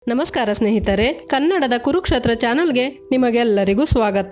ನಮಸ್ಕಾರ ಸ್ನೇಹಿತರೆ ಕನ್ನಡದ ಕುರುಕ್ಷೇತ್ರ ಚಾನಲ್ಗೆ ನಿಮಗೆಲ್ಲರಿಗೂ ಸ್ವಾಗತ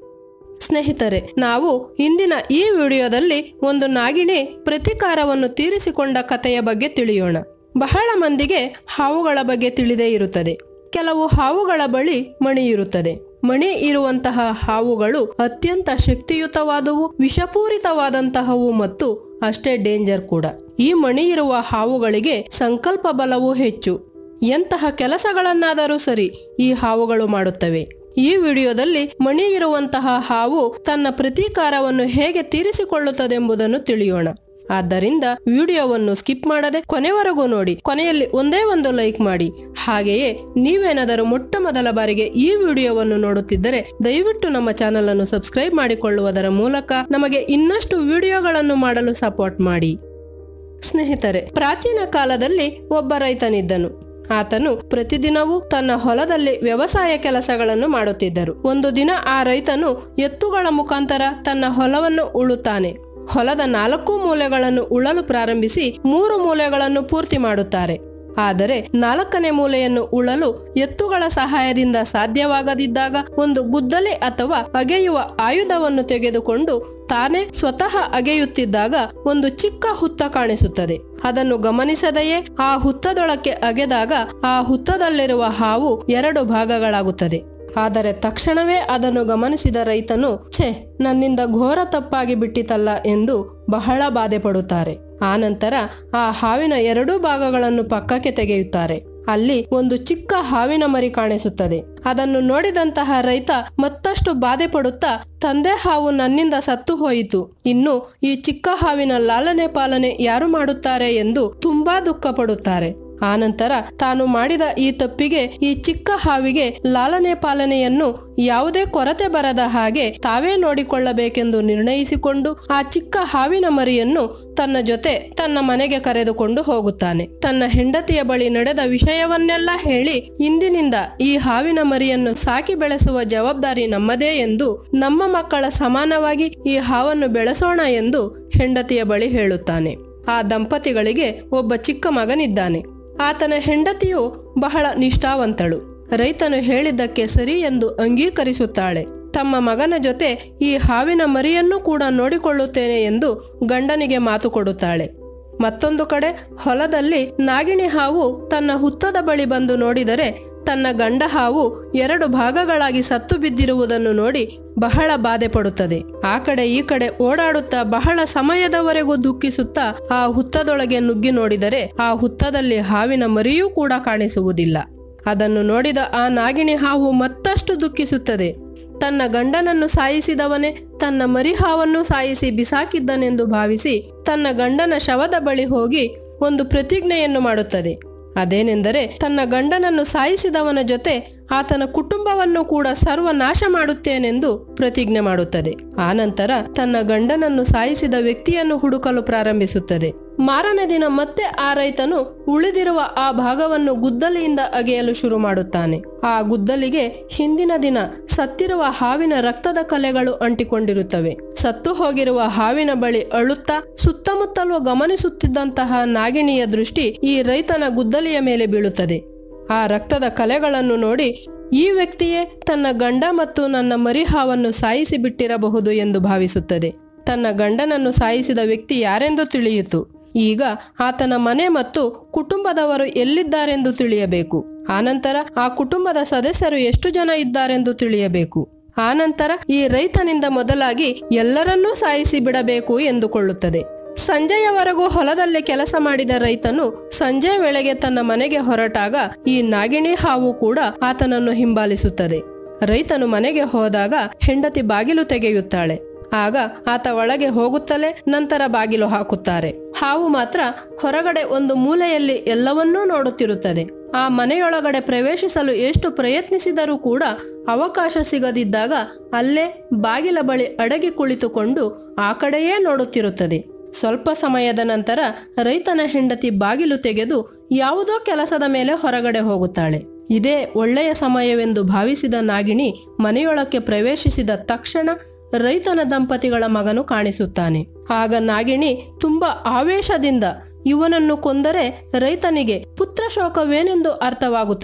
ಸ್ನೇಹಿತರೆ ನಾವು ಇಂದಿನ ಈ ವಿಡಿಯೋದಲ್ಲಿ ಒಂದು ನಾಗಿಣಿ ಪ್ರತಿಕಾರವನ್ನು ತೀರಿಸಿಕೊಂಡ ಕಥೆಯ ಬಗ್ಗೆ ತಿಳಿಯೋಣ ಬಹಳ ಮಂದಿಗೆ ಹಾವುಗಳ ಬಗ್ಗೆ ತಿಳಿದೇ ಇರುತ್ತದೆ ಕೆಲವು ಹಾವುಗಳ ಬಳಿ ಮಣಿ ಇರುತ್ತದೆ ಮಣಿ ಇರುವಂತಹ ಹಾವುಗಳು ಅತ್ಯಂತ ಶಕ್ತಿಯುತವಾದವು ವಿಷಪೂರಿತವಾದಂತಹವು ಮತ್ತು ಅಷ್ಟೇ ಡೇಂಜರ್ ಕೂಡ ಈ ಮಣಿ ಇರುವ ಹಾವುಗಳಿಗೆ ಸಂಕಲ್ಪ ಬಲವು ಹೆಚ್ಚು ಎಂತಹ ಕೆಲಸಗಳನ್ನಾದರೂ ಸರಿ ಈ ಹಾವುಗಳು ಮಾಡುತ್ತವೆ ಈ ವಿಡಿಯೋದಲ್ಲಿ ಮಣಿ ಇರುವಂತಹ ಹಾವು ತನ್ನ ಪ್ರತೀಕಾರವನ್ನು ಹೇಗೆ ತೀರಿಸಿಕೊಳ್ಳುತ್ತದೆಂಬುದನ್ನು ತಿಳಿಯೋಣ ಆದ್ದರಿಂದ ವಿಡಿಯೋವನ್ನು ಸ್ಕಿಪ್ ಮಾಡದೆ ಕೊನೆವರೆಗೂ ನೋಡಿ ಕೊನೆಯಲ್ಲಿ ಒಂದೇ ಒಂದು ಲೈಕ್ ಮಾಡಿ ಹಾಗೆಯೇ ನೀವೇನಾದರೂ ಮೊಟ್ಟ ಮೊದಲ ಬಾರಿಗೆ ಈ ವಿಡಿಯೋವನ್ನು ನೋಡುತ್ತಿದ್ದರೆ ದಯವಿಟ್ಟು ನಮ್ಮ ಚಾನಲ್ ಅನ್ನು ಸಬ್ಸ್ಕ್ರೈಬ್ ಮಾಡಿಕೊಳ್ಳುವುದರ ಮೂಲಕ ನಮಗೆ ಇನ್ನಷ್ಟು ವಿಡಿಯೋಗಳನ್ನು ಮಾಡಲು ಸಪೋರ್ಟ್ ಮಾಡಿ ಸ್ನೇಹಿತರೆ ಪ್ರಾಚೀನ ಕಾಲದಲ್ಲಿ ಒಬ್ಬ ರೈತನಿದ್ದನು ಆತನು ಪ್ರತಿದಿನವೂ ತನ್ನ ಹೊಲದಲ್ಲಿ ವ್ಯವಸಾಯ ಕೆಲಸಗಳನ್ನು ಮಾಡುತ್ತಿದ್ದರು ಒಂದು ದಿನ ಆ ರೈತನು ಎತ್ತುಗಳ ಮುಖಾಂತರ ತನ್ನ ಹೊಲವನ್ನು ಉಳುತ್ತಾನೆ ಹೊಲದ ನಾಲ್ಕು ಮೂಲೆಗಳನ್ನು ಉಳಲು ಪ್ರಾರಂಭಿಸಿ ಮೂರು ಮೂಲೆಗಳನ್ನು ಪೂರ್ತಿ ಮಾಡುತ್ತಾರೆ ಆದರೆ ನಾಲ್ಕನೇ ಮೂಲೆಯನ್ನು ಉಳಲು ಎತ್ತುಗಳ ಸಹಾಯದಿಂದ ಸಾಧ್ಯವಾಗದಿದ್ದಾಗ ಒಂದು ಗುದ್ದಲಿ ಅಥವಾ ಅಗೆಯುವ ಆಯುಧವನ್ನು ತೆಗೆದುಕೊಂಡು ತಾನೇ ಸ್ವತಃ ಅಗೆಯುತ್ತಿದ್ದಾಗ ಒಂದು ಚಿಕ್ಕ ಹುತ್ತ ಕಾಣಿಸುತ್ತದೆ ಅದನ್ನು ಗಮನಿಸದೆಯೇ ಆ ಹುತ್ತದೊಳಕ್ಕೆ ಅಗೆದಾಗ ಆ ಹುತ್ತದಲ್ಲಿರುವ ಹಾವು ಎರಡು ಭಾಗಗಳಾಗುತ್ತದೆ ಆದರೆ ತಕ್ಷಣವೇ ಅದನ್ನು ಗಮನಿಸಿದ ರೈತನು ಛೆ ನನ್ನಿಂದ ಘೋರ ತಪ್ಪಾಗಿ ಬಿಟ್ಟಿತಲ್ಲ ಎಂದು ಬಹಳ ಬಾಧೆ ಪಡುತ್ತಾರೆ ಆನಂತರ ಆ ಹಾವಿನ ಎರಡೂ ಭಾಗಗಳನ್ನು ಪಕ್ಕಕ್ಕೆ ತೆಗೆಯುತ್ತಾರೆ ಅಲ್ಲಿ ಒಂದು ಚಿಕ್ಕ ಹಾವಿನ ಮರಿ ಕಾಣಿಸುತ್ತದೆ ಅದನ್ನು ನೋಡಿದಂತಹ ರೈತ ಮತ್ತಷ್ಟು ಬಾಧೆ ಪಡುತ್ತಾ ತಂದೆ ಹಾವು ನನ್ನಿಂದ ಸತ್ತು ಹೋಯಿತು ಇನ್ನು ಈ ಚಿಕ್ಕ ಹಾವಿನ ಲಾಲನೆ ಪಾಲನೆ ಯಾರು ಮಾಡುತ್ತಾರೆ ಎಂದು ತುಂಬಾ ದುಃಖ ಪಡುತ್ತಾರೆ ಆನಂತರ ತಾನು ಮಾಡಿದ ಈ ತಪ್ಪಿಗೆ ಈ ಚಿಕ್ಕ ಹಾವಿಗೆ ಲಾಲನೆ ಪಾಲನೆಯನ್ನು ಯಾವುದೇ ಕೊರತೆ ಬರದ ಹಾಗೆ ತಾವೇ ನೋಡಿಕೊಳ್ಳಬೇಕೆಂದು ನಿರ್ಣಯಿಸಿಕೊಂಡು ಆ ಚಿಕ್ಕ ಹಾವಿನ ಮರಿಯನ್ನು ತನ್ನ ಜೊತೆ ತನ್ನ ಮನೆಗೆ ಕರೆದುಕೊಂಡು ಹೋಗುತ್ತಾನೆ ತನ್ನ ಹೆಂಡತಿಯ ಬಳಿ ನಡೆದ ವಿಷಯವನ್ನೆಲ್ಲ ಹೇಳಿ ಇಂದಿನಿಂದ ಈ ಹಾವಿನ ಮರಿಯನ್ನು ಸಾಕಿ ಬೆಳೆಸುವ ಜವಾಬ್ದಾರಿ ನಮ್ಮದೇ ಎಂದು ನಮ್ಮ ಮಕ್ಕಳ ಸಮಾನವಾಗಿ ಈ ಹಾವನ್ನು ಬೆಳೆಸೋಣ ಎಂದು ಹೆಂಡತಿಯ ಬಳಿ ಹೇಳುತ್ತಾನೆ ಆ ದಂಪತಿಗಳಿಗೆ ಒಬ್ಬ ಚಿಕ್ಕ ಮಗನಿದ್ದಾನೆ ಆತನ ಹೆಂಡತಿಯು ಬಹಳ ನಿಷ್ಠಾವಂತಳು ರೈತನು ಹೇಳಿದ್ದಕ್ಕೆ ಸರಿ ಎಂದು ಅಂಗೀಕರಿಸುತ್ತಾಳೆ ತಮ್ಮ ಮಗನ ಜೊತೆ ಈ ಹಾವಿನ ಮರಿಯನ್ನು ಕೂಡ ನೋಡಿಕೊಳ್ಳುತ್ತೇನೆ ಎಂದು ಗಂಡನಿಗೆ ಮಾತು ಕೊಡುತ್ತಾಳೆ ಮತ್ತೊಂದು ಕಡೆ ಹೊಲದಲ್ಲಿ ನಾಗಿಣಿ ಹಾವು ತನ್ನ ಹುತ್ತದ ಬಳಿ ಬಂದು ನೋಡಿದರೆ ತನ್ನ ಗಂಡ ಹಾವು ಎರಡು ಭಾಗಗಳಾಗಿ ಸತ್ತು ಬಿದ್ದಿರುವುದನ್ನು ನೋಡಿ ಬಹಳ ಬಾಧೆ ಪಡುತ್ತದೆ ಆ ಕಡೆ ಈ ಕಡೆ ಓಡಾಡುತ್ತಾ ಬಹಳ ಸಮಯದವರೆಗೂ ದುಃಖಿಸುತ್ತಾ ಆ ಹುತ್ತದೊಳಗೆ ನುಗ್ಗಿ ನೋಡಿದರೆ ಆ ಹುತ್ತದಲ್ಲಿ ಹಾವಿನ ಮರಿಯೂ ಕೂಡ ಕಾಣಿಸುವುದಿಲ್ಲ ಅದನ್ನು ನೋಡಿದ ಆ ನಾಗಿಣಿ ಹಾವು ಮತ್ತಷ್ಟು ದುಃಖಿಸುತ್ತದೆ ತನ್ನ ಗಂಡನನ್ನು ಸಾಯಿಸಿದವನೇ ತನ್ನ ಮರಿಹಾವನ್ನು ಸಾಯಿಸಿ ಬಿಸಾಕಿದ್ದನೆಂದು ಭಾವಿಸಿ ತನ್ನ ಗಂಡನ ಶವದ ಬಳಿ ಹೋಗಿ ಒಂದು ಪ್ರತಿಜ್ಞೆಯನ್ನು ಮಾಡುತ್ತದೆ ಅದೇನೆಂದರೆ ತನ್ನ ಗಂಡನನ್ನು ಸಾಯಿಸಿದವನ ಜೊತೆ ಆತನ ಕುಟುಂಬವನ್ನು ಕೂಡ ಸರ್ವನಾಶ ಮಾಡುತ್ತೇನೆಂದು ಪ್ರತಿಜ್ಞೆ ಮಾಡುತ್ತದೆ ಆನಂತರ ತನ್ನ ಗಂಡನನ್ನು ಸಾಯಿಸಿದ ವ್ಯಕ್ತಿಯನ್ನು ಹುಡುಕಲು ಪ್ರಾರಂಭಿಸುತ್ತದೆ ಮಾರನೇ ದಿನ ಮತ್ತೆ ಆ ರೈತನು ಉಳಿದಿರುವ ಆ ಭಾಗವನ್ನು ಗುದ್ದಲಿಯಿಂದ ಅಗೆಯಲು ಶುರು ಮಾಡುತ್ತಾನೆ ಆ ಗುದ್ದಲಿಗೆ ಹಿಂದಿನ ದಿನ ಸತ್ತಿರುವ ಹಾವಿನ ರಕ್ತದ ಕಲೆಗಳು ಅಂಟಿಕೊಂಡಿರುತ್ತವೆ ಸತ್ತು ಹೋಗಿರುವ ಹಾವಿನ ಬಳಿ ಅಳುತ್ತಾ ಸುತ್ತಮುತ್ತಲೂ ಗಮನಿಸುತ್ತಿದ್ದಂತಹ ನಾಗಿಣಿಯ ದೃಷ್ಟಿ ಈ ರೈತನ ಗುದ್ದಲಿಯ ಮೇಲೆ ಬೀಳುತ್ತದೆ ಆ ರಕ್ತದ ಕಲೆಗಳನ್ನು ನೋಡಿ ಈ ವ್ಯಕ್ತಿಯೇ ತನ್ನ ಗಂಡ ಮತ್ತು ನನ್ನ ಮರಿಹಾವನ್ನು ಸಾಯಿಸಿ ಬಿಟ್ಟಿರಬಹುದು ಎಂದು ಭಾವಿಸುತ್ತದೆ ತನ್ನ ಗಂಡನನ್ನು ಸಾಯಿಸಿದ ವ್ಯಕ್ತಿ ಯಾರೆಂದು ತಿಳಿಯಿತು ಈಗ ಆತನ ಮನೆ ಮತ್ತು ಕುಟುಂಬದವರು ಎಲ್ಲಿದ್ದಾರೆಂದು ತಿಳಿಯಬೇಕು ಆನಂತರ ಆ ಕುಟುಂಬದ ಸದಸ್ಯರು ಎಷ್ಟು ಜನ ಇದ್ದಾರೆಂದು ತಿಳಿಯಬೇಕು ಆನಂತರ ಈ ರೈತನಿಂದ ಮೊದಲಾಗಿ ಎಲ್ಲರನ್ನೂ ಸಾಯಿಸಿ ಬಿಡಬೇಕು ಎಂದುಕೊಳ್ಳುತ್ತದೆ ಸಂಜೆಯವರೆಗೂ ಹೊಲದಲ್ಲಿ ಕೆಲಸ ಮಾಡಿದ ರೈತನು ಸಂಜೆ ವೇಳೆಗೆ ತನ್ನ ಮನೆಗೆ ಹೊರಟಾಗ ಈ ನಾಗಿಣಿ ಹಾವು ಕೂಡ ಆತನನ್ನು ಹಿಂಬಾಲಿಸುತ್ತದೆ ರೈತನು ಮನೆಗೆ ಹೋದಾಗ ಹೆಂಡತಿ ಬಾಗಿಲು ತೆಗೆಯುತ್ತಾಳೆ ಆಗ ಆತ ಒಳಗೆ ಹೋಗುತ್ತಲೇ ನಂತರ ಬಾಗಿಲು ಹಾಕುತ್ತಾರೆ ಹಾವು ಮಾತ್ರ ಹೊರಗಡೆ ಒಂದು ಮೂಲೆಯಲ್ಲಿ ಎಲ್ಲವನ್ನೂ ನೋಡುತ್ತಿರುತ್ತದೆ ಆ ಮನೆಯೊಳಗಡೆ ಪ್ರವೇಶಿಸಲು ಎಷ್ಟು ಪ್ರಯತ್ನಿಸಿದರೂ ಕೂಡ ಅವಕಾಶ ಸಿಗದಿದ್ದಾಗ ಅಲ್ಲೇ ಬಾಗಿಲ ಬಳಿ ಅಡಗಿ ಕುಳಿತುಕೊಂಡು ಆ ಕಡೆಯೇ ನೋಡುತ್ತಿರುತ್ತದೆ ಸ್ವಲ್ಪ ಸಮಯದ ನಂತರ ರೈತನ ಹೆಂಡತಿ ಬಾಗಿಲು ತೆಗೆದು ಯಾವುದೋ ಕೆಲಸದ ಮೇಲೆ ಹೊರಗಡೆ ಹೋಗುತ್ತಾಳೆ ಇದೇ ಒಳ್ಳೆಯ ಸಮಯವೆಂದು ಭಾವಿಸಿದ ನಾಗಿಣಿ ಮನೆಯೊಳಕ್ಕೆ ಪ್ರವೇಶಿಸಿದ ತಕ್ಷಣ ರೈತನ ದಂಪತಿಗಳ ಮಗನು ಕಾಣಿಸುತ್ತಾನೆ ಆಗ ನಾಗಿಣಿ ತುಂಬಾ ಆವೇಶದಿಂದ ಇವನನ್ನು ಕೊಂದರೆ ರೈತನಿಗೆ ಪುತ್ರ ಶೋಕವೇನೆಂದು ಅರ್ಥವಾಗುತ್ತದೆ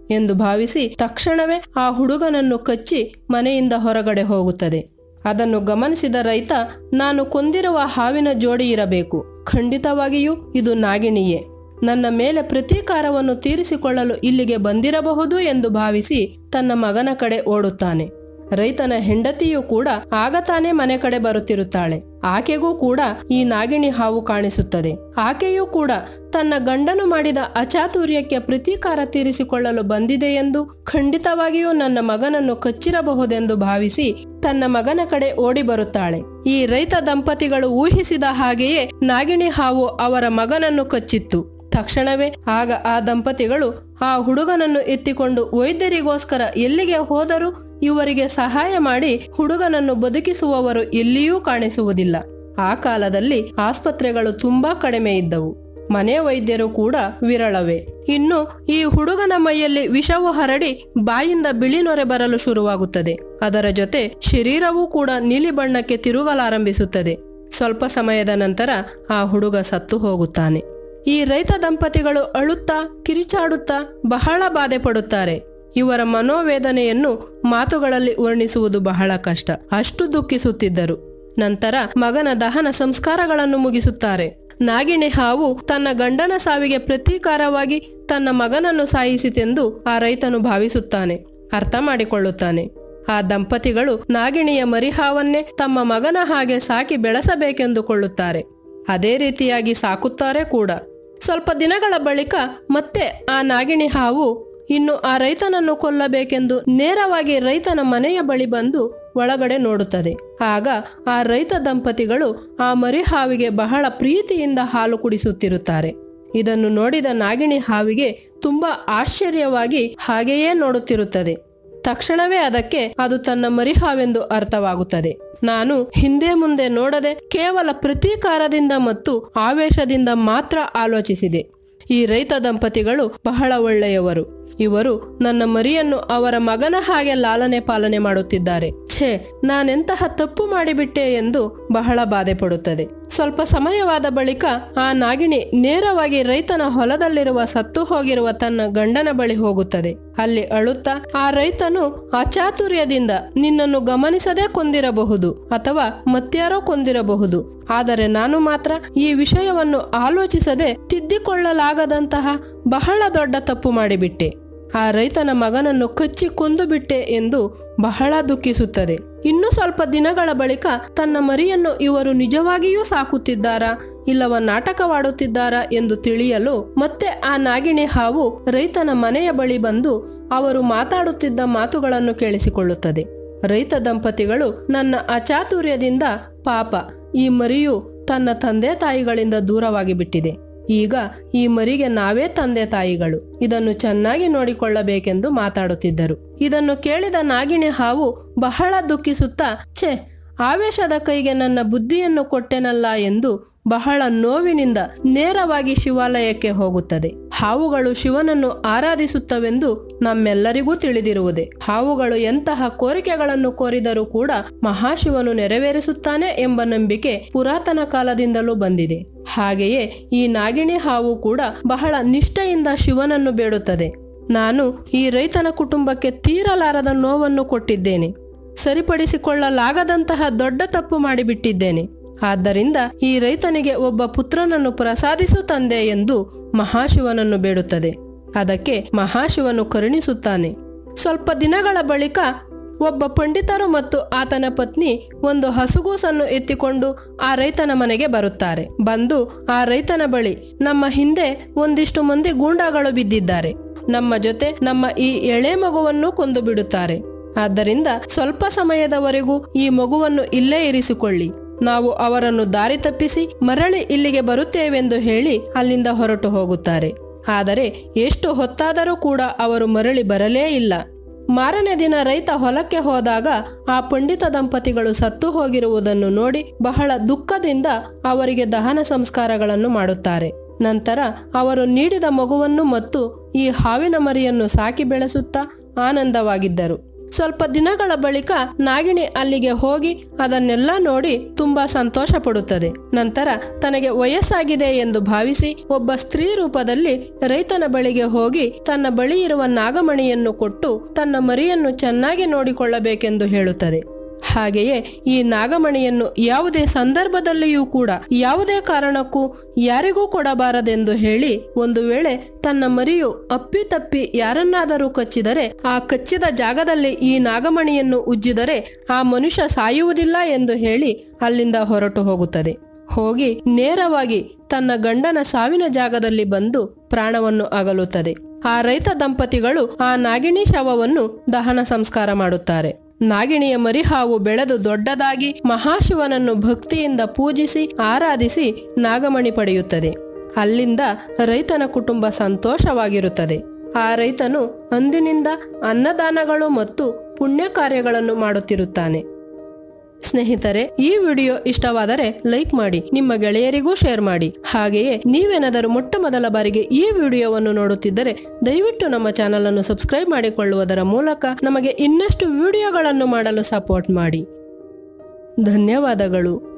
ಎಂದು ಭಾವಿಸಿ ತಕ್ಷಣವೇ ಆ ಹುಡುಗನನ್ನು ಕಚ್ಚಿ ಮನೆಯಿಂದ ಹೊರಗಡೆ ಹೋಗುತ್ತದೆ ಅದನ್ನು ಗಮನಿಸಿದ ರೈತ ನಾನು ಕೊಂದಿರುವ ಹಾವಿನ ಜೋಡಿ ಇರಬೇಕು ಖಂಡಿತವಾಗಿಯೂ ಇದು ನಾಗಿಣಿಯೇ ನನ್ನ ಮೇಲೆ ಪ್ರತೀಕಾರವನ್ನು ತೀರಿಸಿಕೊಳ್ಳಲು ಇಲ್ಲಿಗೆ ಬಂದಿರಬಹುದು ಎಂದು ಭಾವಿಸಿ ತನ್ನ ಮಗನ ಕಡೆ ಓಡುತ್ತಾನೆ ರೈತನ ಹೆಂಡತಿಯೂ ಕೂಡ ಆಗ ತಾನೇ ಮನೆ ಕಡೆ ಬರುತ್ತಿರುತ್ತಾಳೆ ಆಕೆಗೂ ಕೂಡ ಈ ನಾಗಿಣಿ ಹಾವು ಕಾಣಿಸುತ್ತದೆ ಆಕೆಯೂ ಕೂಡ ತನ್ನ ಗಂಡನು ಮಾಡಿದ ಅಚಾತುರ್ಯಕ್ಕೆ ಪ್ರತೀಕಾರ ತೀರಿಸಿಕೊಳ್ಳಲು ಬಂದಿದೆ ಎಂದು ಖಂಡಿತವಾಗಿಯೂ ನನ್ನ ಮಗನನ್ನು ಕಚ್ಚಿರಬಹುದೆಂದು ಭಾವಿಸಿ ತನ್ನ ಮಗನ ಕಡೆ ಓಡಿ ಬರುತ್ತಾಳೆ ಈ ರೈತ ದಂಪತಿಗಳು ಊಹಿಸಿದ ಹಾಗೆಯೇ ನಾಗಿಣಿ ಹಾವು ಅವರ ಮಗನನ್ನು ಕಚ್ಚಿತ್ತು ತಕ್ಷಣವೇ ಆಗ ಆ ದಂಪತಿಗಳು ಆ ಹುಡುಗನನ್ನು ಎತ್ತಿಕೊಂಡು ವೈದ್ಯರಿಗೋಸ್ಕರ ಎಲ್ಲಿಗೆ ಹೋದರೂ ಇವರಿಗೆ ಸಹಾಯ ಮಾಡಿ ಹುಡುಗನನ್ನು ಬದುಕಿಸುವವರು ಎಲ್ಲಿಯೂ ಕಾಣಿಸುವುದಿಲ್ಲ ಆ ಕಾಲದಲ್ಲಿ ಆಸ್ಪತ್ರೆಗಳು ತುಂಬಾ ಕಡಿಮೆ ಇದ್ದವು ಮನೆ ವೈದ್ಯರು ಕೂಡ ವಿರಳವೇ ಇನ್ನು ಈ ಹುಡುಗನ ಮೈಯಲ್ಲಿ ವಿಷವು ಹರಡಿ ಬಾಯಿಂದ ಬಿಳಿ ನೊರೆ ಬರಲು ಶುರುವಾಗುತ್ತದೆ ಅದರ ಜೊತೆ ಶರೀರವೂ ಕೂಡ ನೀಲಿ ಬಣ್ಣಕ್ಕೆ ತಿರುಗಲಾರಂಭಿಸುತ್ತದೆ ಸ್ವಲ್ಪ ಸಮಯದ ನಂತರ ಆ ಹುಡುಗ ಸತ್ತು ಹೋಗುತ್ತಾನೆ ಈ ರೈತ ದಂಪತಿಗಳು ಅಳುತ್ತಾ ಕಿರಿಚಾಡುತ್ತಾ ಬಹಳ ಬಾಧೆ ಪಡುತ್ತಾರೆ ಇವರ ಮನೋವೇದನೆಯನ್ನು ಮಾತುಗಳಲ್ಲಿ ವರ್ಣಿಸುವುದು ಬಹಳ ಕಷ್ಟ ಅಷ್ಟು ದುಃಖಿಸುತ್ತಿದ್ದರು ನಂತರ ಮಗನ ದಹನ ಸಂಸ್ಕಾರಗಳನ್ನು ಮುಗಿಸುತ್ತಾರೆ ನಾಗಿಣಿ ಹಾವು ತನ್ನ ಗಂಡನ ಸಾವಿಗೆ ಪ್ರತೀಕಾರವಾಗಿ ತನ್ನ ಮಗನನ್ನು ಸಾಯಿಸಿತೆಂದು ಆ ರೈತನು ಭಾವಿಸುತ್ತಾನೆ ಅರ್ಥ ಮಾಡಿಕೊಳ್ಳುತ್ತಾನೆ ಆ ದಂಪತಿಗಳು ನಾಗಿಣಿಯ ಮರಿಹಾವನ್ನೇ ತಮ್ಮ ಮಗನ ಹಾಗೆ ಸಾಕಿ ಬೆಳೆಸಬೇಕೆಂದುಕೊಳ್ಳುತ್ತಾರೆ ಅದೇ ರೀತಿಯಾಗಿ ಸಾಕುತ್ತಾರೆ ಕೂಡ ಸ್ವಲ್ಪ ದಿನಗಳ ಬಳಿಕ ಮತ್ತೆ ಆ ನಾಗಿಣಿ ಹಾವು ಇನ್ನು ಆ ರೈತನನ್ನು ಕೊಲ್ಲಬೇಕೆಂದು ನೇರವಾಗಿ ರೈತನ ಮನೆಯ ಬಳಿ ಬಂದು ಒಳಗಡೆ ನೋಡುತ್ತದೆ ಆಗ ಆ ರೈತ ದಂಪತಿಗಳು ಆ ಮರಿ ಹಾವಿಗೆ ಬಹಳ ಪ್ರೀತಿಯಿಂದ ಹಾಲು ಕುಡಿಸುತ್ತಿರುತ್ತಾರೆ ಇದನ್ನು ನೋಡಿದ ನಾಗಿಣಿ ಹಾವಿಗೆ ತುಂಬಾ ಆಶ್ಚರ್ಯವಾಗಿ ಹಾಗೆಯೇ ನೋಡುತ್ತಿರುತ್ತದೆ ತಕ್ಷಣವೇ ಅದಕ್ಕೆ ಅದು ತನ್ನ ಮರಿಹಾವೆಂದು ಅರ್ಥವಾಗುತ್ತದೆ ನಾನು ಹಿಂದೆ ಮುಂದೆ ನೋಡದೆ ಕೇವಲ ಪ್ರತೀಕಾರದಿಂದ ಮತ್ತು ಆವೇಶದಿಂದ ಮಾತ್ರ ಆಲೋಚಿಸಿದೆ ಈ ರೈತ ದಂಪತಿಗಳು ಬಹಳ ಒಳ್ಳೆಯವರು ಇವರು ನನ್ನ ಮರಿಯನ್ನು ಅವರ ಮಗನ ಹಾಗೆ ಲಾಲನೆ ಪಾಲನೆ ಮಾಡುತ್ತಿದ್ದಾರೆ ಛೇ ನಾನೆಂತಹ ತಪ್ಪು ಮಾಡಿಬಿಟ್ಟೆ ಎಂದು ಬಹಳ ಬಾಧೆ ಪಡುತ್ತದೆ ಸ್ವಲ್ಪ ಸಮಯವಾದ ಬಳಿಕ ಆ ನಾಗಿಣಿ ನೇರವಾಗಿ ರೈತನ ಹೊಲದಲ್ಲಿರುವ ಸತ್ತು ಹೋಗಿರುವ ತನ್ನ ಗಂಡನ ಬಳಿ ಹೋಗುತ್ತದೆ ಅಲ್ಲಿ ಅಳುತ್ತಾ ಆ ರೈತನು ಅಚಾತುರ್ಯದಿಂದ ನಿನ್ನನ್ನು ಗಮನಿಸದೇ ಕೊಂದಿರಬಹುದು ಅಥವಾ ಮತ್ಯಾರೋ ಕೊಂದಿರಬಹುದು ಆದರೆ ನಾನು ಮಾತ್ರ ಈ ವಿಷಯವನ್ನು ಆಲೋಚಿಸದೆ ತಿದ್ದಿಕೊಳ್ಳಲಾಗದಂತಹ ಬಹಳ ದೊಡ್ಡ ತಪ್ಪು ಮಾಡಿಬಿಟ್ಟೆ ಆ ರೈತನ ಮಗನನ್ನು ಕಚ್ಚಿ ಕೊಂದು ಬಿಟ್ಟೆ ಎಂದು ಬಹಳ ದುಃಖಿಸುತ್ತದೆ ಇನ್ನು ಸ್ವಲ್ಪ ದಿನಗಳ ಬಳಿಕ ತನ್ನ ಮರಿಯನ್ನು ಇವರು ನಿಜವಾಗಿಯೂ ಸಾಕುತ್ತಿದ್ದಾರಾ ಇಲ್ಲವ ನಾಟಕವಾಡುತ್ತಿದ್ದಾರಾ ಎಂದು ತಿಳಿಯಲು ಮತ್ತೆ ಆ ನಾಗಿಣಿ ಹಾವು ರೈತನ ಮನೆಯ ಬಳಿ ಬಂದು ಅವರು ಮಾತಾಡುತ್ತಿದ್ದ ಮಾತುಗಳನ್ನು ಕೇಳಿಸಿಕೊಳ್ಳುತ್ತದೆ ರೈತ ದಂಪತಿಗಳು ನನ್ನ ಅಚಾತುರ್ಯದಿಂದ ಪಾಪ ಈ ಮರಿಯು ತನ್ನ ತಂದೆ ತಾಯಿಗಳಿಂದ ದೂರವಾಗಿ ಬಿಟ್ಟಿದೆ ಈಗ ಈ ಮರಿಗೆ ನಾವೇ ತಂದೆ ತಾಯಿಗಳು ಇದನ್ನು ಚೆನ್ನಾಗಿ ನೋಡಿಕೊಳ್ಳಬೇಕೆಂದು ಮಾತಾಡುತ್ತಿದ್ದರು ಇದನ್ನು ಕೇಳಿದ ನಾಗಿಣಿ ಹಾವು ಬಹಳ ದುಃಖಿಸುತ್ತಾ ಛೆ ಆವೇಶದ ಕೈಗೆ ನನ್ನ ಬುದ್ಧಿಯನ್ನು ಕೊಟ್ಟೆನಲ್ಲ ಎಂದು ಬಹಳ ನೋವಿನಿಂದ ನೇರವಾಗಿ ಶಿವಾಲಯಕ್ಕೆ ಹೋಗುತ್ತದೆ ಹಾವುಗಳು ಶಿವನನ್ನು ಆರಾಧಿಸುತ್ತವೆಂದು ನಮ್ಮೆಲ್ಲರಿಗೂ ತಿಳಿದಿರುವುದೇ ಹಾವುಗಳು ಎಂತಹ ಕೋರಿಕೆಗಳನ್ನು ಕೋರಿದರೂ ಕೂಡ ಮಹಾಶಿವನು ನೆರವೇರಿಸುತ್ತಾನೆ ಎಂಬ ನಂಬಿಕೆ ಪುರಾತನ ಕಾಲದಿಂದಲೂ ಬಂದಿದೆ ಹಾಗೆಯೇ ಈ ನಾಗಿಣಿ ಹಾವು ಕೂಡ ಬಹಳ ನಿಷ್ಠೆಯಿಂದ ಶಿವನನ್ನು ಬೇಡುತ್ತದೆ ನಾನು ಈ ರೈತನ ಕುಟುಂಬಕ್ಕೆ ತೀರಲಾರದ ನೋವನ್ನು ಕೊಟ್ಟಿದ್ದೇನೆ ಸರಿಪಡಿಸಿಕೊಳ್ಳಲಾಗದಂತಹ ದೊಡ್ಡ ತಪ್ಪು ಮಾಡಿಬಿಟ್ಟಿದ್ದೇನೆ ಆದ್ದರಿಂದ ಈ ರೈತನಿಗೆ ಒಬ್ಬ ಪುತ್ರನನ್ನು ಪ್ರಸಾದಿಸು ತಂದೆ ಎಂದು ಮಹಾಶಿವನನ್ನು ಬೇಡುತ್ತದೆ ಅದಕ್ಕೆ ಮಹಾಶಿವನು ಕರುಣಿಸುತ್ತಾನೆ ಸ್ವಲ್ಪ ದಿನಗಳ ಬಳಿಕ ಒಬ್ಬ ಪಂಡಿತರು ಮತ್ತು ಆತನ ಪತ್ನಿ ಒಂದು ಹಸುಗೂಸನ್ನು ಎತ್ತಿಕೊಂಡು ಆ ರೈತನ ಮನೆಗೆ ಬರುತ್ತಾರೆ ಬಂದು ಆ ರೈತನ ಬಳಿ ನಮ್ಮ ಹಿಂದೆ ಒಂದಿಷ್ಟು ಮಂದಿ ಗೂಂಡಾಗಳು ಬಿದ್ದಿದ್ದಾರೆ ನಮ್ಮ ಜೊತೆ ನಮ್ಮ ಈ ಎಳೆ ಮಗುವನ್ನು ಕೊಂದು ಬಿಡುತ್ತಾರೆ ಆದ್ದರಿಂದ ಸ್ವಲ್ಪ ಸಮಯದವರೆಗೂ ಈ ಮಗುವನ್ನು ಇಲ್ಲೇ ಇರಿಸಿಕೊಳ್ಳಿ ನಾವು ಅವರನ್ನು ದಾರಿ ತಪ್ಪಿಸಿ ಮರಳಿ ಇಲ್ಲಿಗೆ ಬರುತ್ತೇವೆಂದು ಹೇಳಿ ಅಲ್ಲಿಂದ ಹೊರಟು ಹೋಗುತ್ತಾರೆ ಆದರೆ ಎಷ್ಟು ಹೊತ್ತಾದರೂ ಕೂಡ ಅವರು ಮರಳಿ ಬರಲೇ ಇಲ್ಲ ಮಾರನೇ ದಿನ ರೈತ ಹೊಲಕ್ಕೆ ಹೋದಾಗ ಆ ಪಂಡಿತ ದಂಪತಿಗಳು ಸತ್ತು ಹೋಗಿರುವುದನ್ನು ನೋಡಿ ಬಹಳ ದುಃಖದಿಂದ ಅವರಿಗೆ ದಹನ ಸಂಸ್ಕಾರಗಳನ್ನು ಮಾಡುತ್ತಾರೆ ನಂತರ ಅವರು ನೀಡಿದ ಮಗುವನ್ನು ಮತ್ತು ಈ ಹಾವಿನ ಮರಿಯನ್ನು ಸಾಕಿ ಬೆಳೆಸುತ್ತಾ ಆನಂದವಾಗಿದ್ದರು ಸ್ವಲ್ಪ ದಿನಗಳ ಬಳಿಕ ನಾಗಿಣಿ ಅಲ್ಲಿಗೆ ಹೋಗಿ ಅದನ್ನೆಲ್ಲ ನೋಡಿ ತುಂಬಾ ಸಂತೋಷ ಪಡುತ್ತದೆ ನಂತರ ತನಗೆ ವಯಸ್ಸಾಗಿದೆ ಎಂದು ಭಾವಿಸಿ ಒಬ್ಬ ಸ್ತ್ರೀ ರೂಪದಲ್ಲಿ ರೈತನ ಬಳಿಗೆ ಹೋಗಿ ತನ್ನ ಬಳಿ ಇರುವ ನಾಗಮಣಿಯನ್ನು ಕೊಟ್ಟು ತನ್ನ ಮರಿಯನ್ನು ಚೆನ್ನಾಗಿ ನೋಡಿಕೊಳ್ಳಬೇಕೆಂದು ಹೇಳುತ್ತದೆ ಹಾಗೆಯೇ ಈ ನಾಗಮಣಿಯನ್ನು ಯಾವುದೇ ಸಂದರ್ಭದಲ್ಲಿಯೂ ಕೂಡ ಯಾವುದೇ ಕಾರಣಕ್ಕೂ ಯಾರಿಗೂ ಕೊಡಬಾರದೆಂದು ಹೇಳಿ ಒಂದು ವೇಳೆ ತನ್ನ ಮರಿಯು ಅಪ್ಪಿತಪ್ಪಿ ಯಾರನ್ನಾದರೂ ಕಚ್ಚಿದರೆ ಆ ಕಚ್ಚಿದ ಜಾಗದಲ್ಲಿ ಈ ನಾಗಮಣಿಯನ್ನು ಉಜ್ಜಿದರೆ ಆ ಮನುಷ್ಯ ಸಾಯುವುದಿಲ್ಲ ಎಂದು ಹೇಳಿ ಅಲ್ಲಿಂದ ಹೊರಟು ಹೋಗುತ್ತದೆ ಹೋಗಿ ನೇರವಾಗಿ ತನ್ನ ಗಂಡನ ಸಾವಿನ ಜಾಗದಲ್ಲಿ ಬಂದು ಪ್ರಾಣವನ್ನು ಅಗಲುತ್ತದೆ ಆ ರೈತ ದಂಪತಿಗಳು ಆ ನಾಗಿಣಿ ಶವವನ್ನು ದಹನ ಸಂಸ್ಕಾರ ಮಾಡುತ್ತಾರೆ ನಾಗಿಣಿಯ ಮರಿಹಾವು ಬೆಳೆದು ದೊಡ್ಡದಾಗಿ ಮಹಾಶಿವನನ್ನು ಭಕ್ತಿಯಿಂದ ಪೂಜಿಸಿ ಆರಾಧಿಸಿ ನಾಗಮಣಿ ಪಡೆಯುತ್ತದೆ ಅಲ್ಲಿಂದ ರೈತನ ಕುಟುಂಬ ಸಂತೋಷವಾಗಿರುತ್ತದೆ ಆ ರೈತನು ಅಂದಿನಿಂದ ಅನ್ನದಾನಗಳು ಮತ್ತು ಪುಣ್ಯ ಕಾರ್ಯಗಳನ್ನು ಮಾಡುತ್ತಿರುತ್ತಾನೆ ಸ್ನೇಹಿತರೆ ಈ ವಿಡಿಯೋ ಇಷ್ಟವಾದರೆ ಲೈಕ್ ಮಾಡಿ ನಿಮ್ಮ ಗೆಳೆಯರಿಗೂ ಶೇರ್ ಮಾಡಿ ಹಾಗೆಯೇ ನೀವೇನಾದರೂ ಮೊಟ್ಟ ಮೊದಲ ಬಾರಿಗೆ ಈ ವಿಡಿಯೋವನ್ನು ನೋಡುತ್ತಿದ್ದರೆ ದಯವಿಟ್ಟು ನಮ್ಮ ಚಾನಲ್ ಅನ್ನು ಸಬ್ಸ್ಕ್ರೈಬ್ ಮಾಡಿಕೊಳ್ಳುವುದರ ಮೂಲಕ ನಮಗೆ ಇನ್ನಷ್ಟು ವಿಡಿಯೋಗಳನ್ನು ಮಾಡಲು ಸಪೋರ್ಟ್ ಮಾಡಿ ಧನ್ಯವಾದಗಳು